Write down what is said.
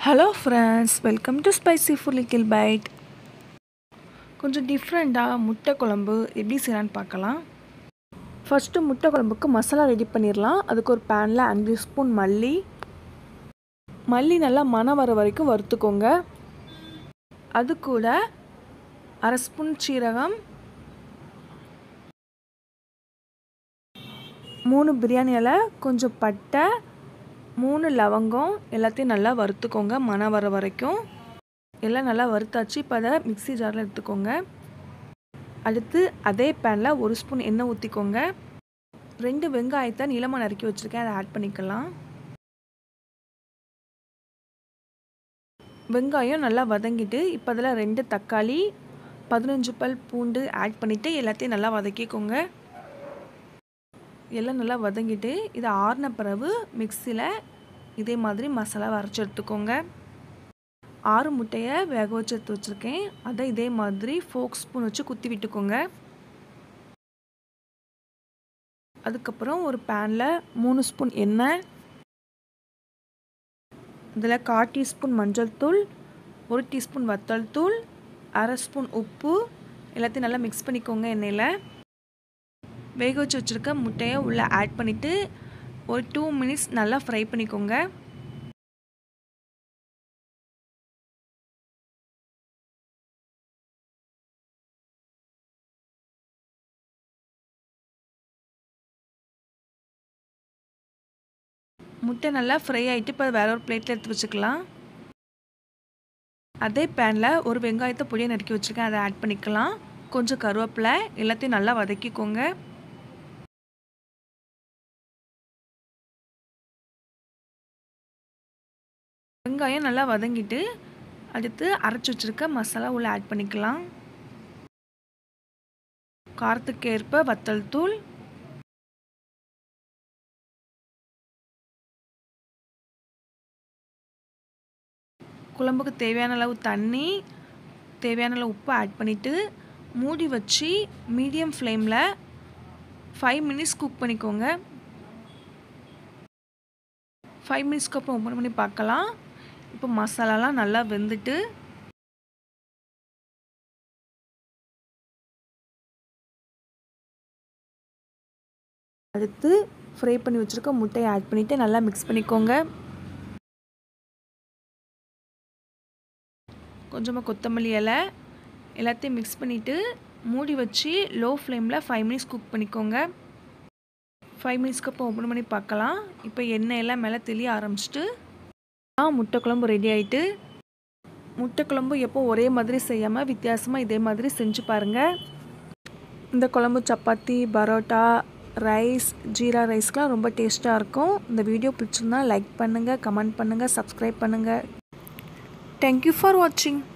hello friends welcome to spicy food little bite கொஞ்சம் டிஃப்ரெண்ட்டாக முட்டை குழம்பு எப்படி செய்யலான்னு பார்க்கலாம் ஃபஸ்ட்டு முட்டை குழம்புக்கு மசாலா ரெடி பண்ணிடலாம் அதுக்கு ஒரு பேனில் அஞ்சு ஸ்பூன் மல்லி மல்லி நல்லா மணம் வர வரைக்கும் வறுத்துக்கோங்க அது கூட அரை ஸ்பூன் சீரகம் மூணு பிரியாணி இலை கொஞ்சம் பட்டை மூணு லவங்கம் எல்லாத்தையும் நல்லா வறுத்துக்கோங்க மணம் வர வரைக்கும் எல்லாம் நல்லா வறுத்தாச்சு இப்போ அதை மிக்ஸி ஜாரில் எடுத்துக்கோங்க அடுத்து அதே பேனில் ஒரு ஸ்பூன் எண்ணெய் ஊற்றிக்கோங்க ரெண்டு வெங்காயத்தை நீளமாக நறுக்கி வச்சுருக்கேன் அதை ஆட் பண்ணிக்கலாம் வெங்காயம் நல்லா வதங்கிட்டு இப்போ அதில் ரெண்டு தக்காளி பதினஞ்சு பல் பூண்டு ஆட் பண்ணிவிட்டு எல்லாத்தையும் நல்லா வதக்கிக்கோங்க எல்லாம் நல்லா வதங்கிட்டு இதை ஆறின பிறகு மிக்சியில் இதே மாதிரி மசாலா அரைச்சி எடுத்துக்கோங்க ஆறு முட்டையை வேக வச்சு எடுத்து வச்சுருக்கேன் அதை இதே மாதிரி ஃபோக் ஸ்பூன் வச்சு குத்தி விட்டுக்கோங்க அதுக்கப்புறம் ஒரு பேனில் மூணு ஸ்பூன் எண்ணெய் இதில் கால் டீஸ்பூன் மஞ்சள் தூள் ஒரு டீஸ்பூன் வத்தல் தூள் அரை ஸ்பூன் உப்பு எல்லாத்தையும் நல்லா மிக்ஸ் பண்ணிக்கோங்க எண்ணெயில் வேக வச்சு வச்சுருக்க முட்டையை உள்ளே ஆட் பண்ணிவிட்டு ஒரு டூ மினிட்ஸ் நல்லா ஃப்ரை பண்ணிக்கோங்க முட்டை நல்லா ஃப்ரை ஆகிட்டு இப்போ வேற ஒரு பிளேட்டில் எடுத்து வச்சுக்கலாம் அதே பேனில் ஒரு வெங்காயத்தை பொடியை நறுக்கி வச்சுருக்கேன் அதை ஆட் பண்ணிக்கலாம் கொஞ்சம் கருவேப்பிலை எல்லாத்தையும் நல்லா வதக்கிக்கோங்க வெங்காயம் நல்லா வதங்கிட்டு அடுத்து அரைச்சி வச்சுருக்க மசாலா உள்ளே ஆட் பண்ணிக்கலாம் காரத்துக்கு ஏற்ப வத்தல் தூள் குழம்புக்கு தேவையான அளவு தண்ணி தேவையான அளவு உப்பு ஆட் பண்ணிவிட்டு மூடி வச்சு மீடியம் ஃப்ளேமில் ஃபைவ் மினிட்ஸ் குக் பண்ணிக்கோங்க ஃபைவ் மினிட்ஸ்க்கு அப்புறம் ஓப்பன் பண்ணி பார்க்கலாம் இப்போ மசாலாலாம் நல்லா வெந்துட்டு அடுத்து ஃப்ரை பண்ணி வச்சுருக்க முட்டையை ஆட் பண்ணிவிட்டு நல்லா மிக்ஸ் பண்ணிக்கோங்க கொஞ்சமாக கொத்தமல்லி இலை எல்லாத்தையும் மிக்ஸ் பண்ணிவிட்டு மூடி வச்சு லோ ஃப்ளேமில் ஃபைவ் மினிட்ஸ் குக் பண்ணிக்கோங்க ஃபைவ் மினிட்ஸ்க்கு அப்புறம் ஓப்பன் பண்ணி பார்க்கலாம் இப்போ எண்ணெய் எல்லாம் மேலே தெளிய ஆரம்பிச்சிட்டு முட்டை குழம்பு ரெடி ஆகிட்டு முட்டை குழம்பு எப்போ ஒரே மாதிரி செய்யாமல் வித்தியாசமாக இதே மாதிரி செஞ்சு பாருங்கள் இந்த குழம்பு சப்பாத்தி பரோட்டா ரைஸ் ஜீரா ரைஸ்க்கெலாம் ரொம்ப டேஸ்ட்டாக இருக்கும் இந்த வீடியோ பிடிச்சிருந்தா லைக் பண்ணுங்கள் கமெண்ட் பண்ணுங்கள் சப்ஸ்கிரைப் பண்ணுங்கள் தேங்க்யூ ஃபார் வாட்சிங்